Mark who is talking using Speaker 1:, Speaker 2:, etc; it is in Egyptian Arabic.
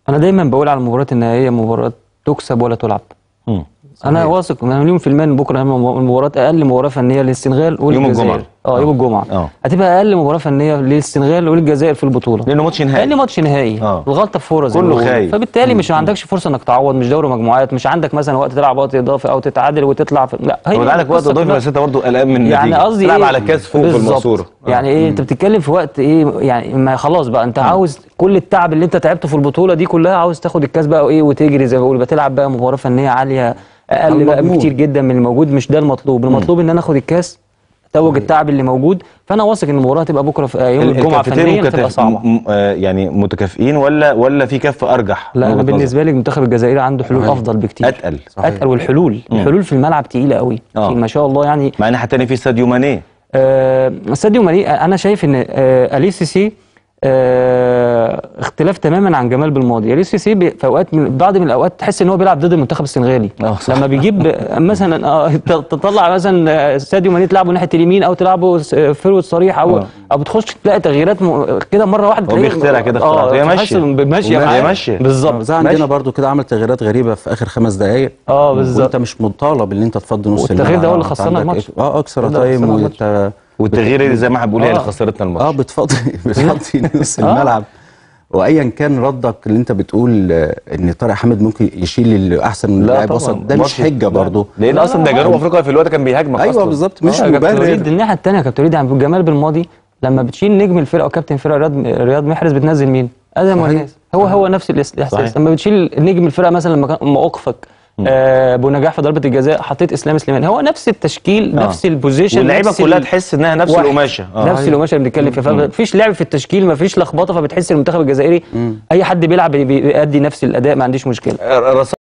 Speaker 1: انا دايما بقول على المباريات النهائيه مباراه تكسب ولا تلعب
Speaker 2: مم.
Speaker 1: انا واثق مليون في المية ان بكره المباراه اقل مباراه فنيه للسنغال والجزائر
Speaker 2: الجمعة.
Speaker 1: اه يوم الجمعه
Speaker 2: آه.
Speaker 1: هتبقى اقل مباراه فنيه للسنغال والجزائر في البطوله
Speaker 2: لانه ماتش نهائي
Speaker 1: لان ماتش نهائي
Speaker 2: آه.
Speaker 1: الغلطه في فوره زي
Speaker 2: كله
Speaker 1: ما بيقولوا.
Speaker 2: خايف.
Speaker 1: فبالتالي مش عندكش فرصه انك تعوض مش دوري مجموعات مش عندك مثلا وقت تلعب وقت اضافي او تتعادل وتطلع في... لا هي
Speaker 2: هو عندك وقت
Speaker 1: القصة
Speaker 2: اضافي
Speaker 1: كلها-
Speaker 2: بس انت برضه قلقان من
Speaker 1: يعني
Speaker 2: النتيجة.
Speaker 1: قصدي
Speaker 2: تلعب
Speaker 1: ايه
Speaker 2: على كاس فوق في
Speaker 1: بالظبط.
Speaker 2: المنصوره آه.
Speaker 1: يعني ايه انت بتتكلم في وقت ايه يعني ما خلاص بقى انت عاوز كل التعب اللي انت تعبته في البطوله دي كلها عاوز تاخد الكاس بقى وايه وتجري زي ما بقول بتلعب بقى مباراه فنيه عاليه اقل بقى
Speaker 3: المضمون.
Speaker 1: بكتير جدا من الموجود مش ده المطلوب المطلوب ان انا اخد الكاس توج التعب اللي موجود فانا واثق ان المباراه هتبقى بكره في يوم
Speaker 2: ال-
Speaker 1: الجمعه
Speaker 2: الكفتين
Speaker 1: فنيا هتبقى
Speaker 2: مكتف-
Speaker 1: صعبه
Speaker 2: م- م- آه، يعني متكافئين ولا ولا في كف ارجح
Speaker 1: لا
Speaker 2: من
Speaker 1: انا
Speaker 2: وجهة نظرك؟
Speaker 1: بالنسبه لي المنتخب الجزائري عنده حلول
Speaker 3: صحيح.
Speaker 1: افضل بكتير
Speaker 2: اتقل
Speaker 3: صحيح.
Speaker 1: اتقل والحلول الحلول في الملعب تقيله قوي
Speaker 2: آه.
Speaker 1: ما شاء الله يعني
Speaker 2: مع الناحيه الثانيه في ساديو ماني
Speaker 1: آه، ساديو ماني انا شايف ان آه، اليس سيسي آه، اختلاف تماما عن جمال بالماضي اليس سيسي بي- في اوقات من بعض من الاوقات تحس ان هو بيلعب ضد المنتخب السنغالي
Speaker 2: آه، صح.
Speaker 1: لما بيجيب آه، مثلا آه، ت- تطلع مثلا آه، ساديو ماني تلعبه ناحيه اليمين او تلعبه س- آه، فروت صريح او
Speaker 2: آه.
Speaker 1: او بتخش تلاقي تغييرات م- كده مره واحده
Speaker 2: هو
Speaker 1: تلاقي-
Speaker 2: بيخترع كده اختراعات. هي
Speaker 1: تحس
Speaker 2: ماشية.
Speaker 1: ماشيه
Speaker 2: وهي
Speaker 1: معاه.
Speaker 2: ماشية.
Speaker 1: بالظبط
Speaker 3: زي عندنا
Speaker 1: ماشية.
Speaker 3: برضو كده عمل تغييرات غريبه في اخر خمس دقائق
Speaker 1: اه بالظبط
Speaker 3: وانت مش مطالب ان انت تفضي نص
Speaker 1: والتغيير
Speaker 3: الملعب
Speaker 1: ده هو اللي
Speaker 3: أنت
Speaker 1: خسرنا
Speaker 3: عندك
Speaker 1: الماتش.
Speaker 3: إيه؟ اه اكسترا
Speaker 1: ده
Speaker 3: تايم
Speaker 1: خسرنا الماتش.
Speaker 3: وانت
Speaker 2: والتغيير اللي زي ما بقول هي اللي
Speaker 1: آه.
Speaker 2: خسرتنا الماتش
Speaker 3: اه بتفضي بتفضي نص
Speaker 1: آه.
Speaker 3: الملعب وايا كان ردك اللي انت بتقول آه، ان طارق حامد ممكن يشيل اللي احسن من
Speaker 2: لا
Speaker 3: لاعب
Speaker 2: طبعاً.
Speaker 3: وسط ده مش
Speaker 2: ماتش-
Speaker 3: حجه
Speaker 2: لا.
Speaker 3: برضه
Speaker 2: لان
Speaker 1: لا،
Speaker 2: اصلا
Speaker 1: لا،
Speaker 2: ده جنوب
Speaker 1: عادي.
Speaker 2: افريقيا في الوقت كان بيهاجمك
Speaker 3: ايوه
Speaker 2: أصلاً.
Speaker 3: بالظبط مش
Speaker 1: آه، يا كابتن وليد
Speaker 3: مبرر
Speaker 1: الناحيه الثانيه يا كابتن وليد يعني جمال بالماضي لما بتشيل نجم الفرقه وكابتن الفرقه رياض رياض محرز بتنزل مين؟ ادم
Speaker 3: صحيح.
Speaker 1: وناس هو هو نفس الإس- الاحساس
Speaker 2: صحيح.
Speaker 1: لما بتشيل نجم الفرقه مثلا لما كان موقفك آه ابو نجاح في ضربه الجزاء حطيت اسلام سليمان هو نفس التشكيل
Speaker 2: آه.
Speaker 1: نفس البوزيشن
Speaker 2: واللعيبه
Speaker 1: نفس
Speaker 2: كلها
Speaker 1: ال-
Speaker 2: تحس انها نفس
Speaker 1: واحد.
Speaker 2: القماشه
Speaker 1: نفس القماشه اللي بنتكلم فيها فمفيش لعب في التشكيل مفيش لخبطه فبتحس المنتخب الجزائري اي حد بيلعب بي- بيأدي نفس الاداء ما عنديش مشكله
Speaker 2: آه.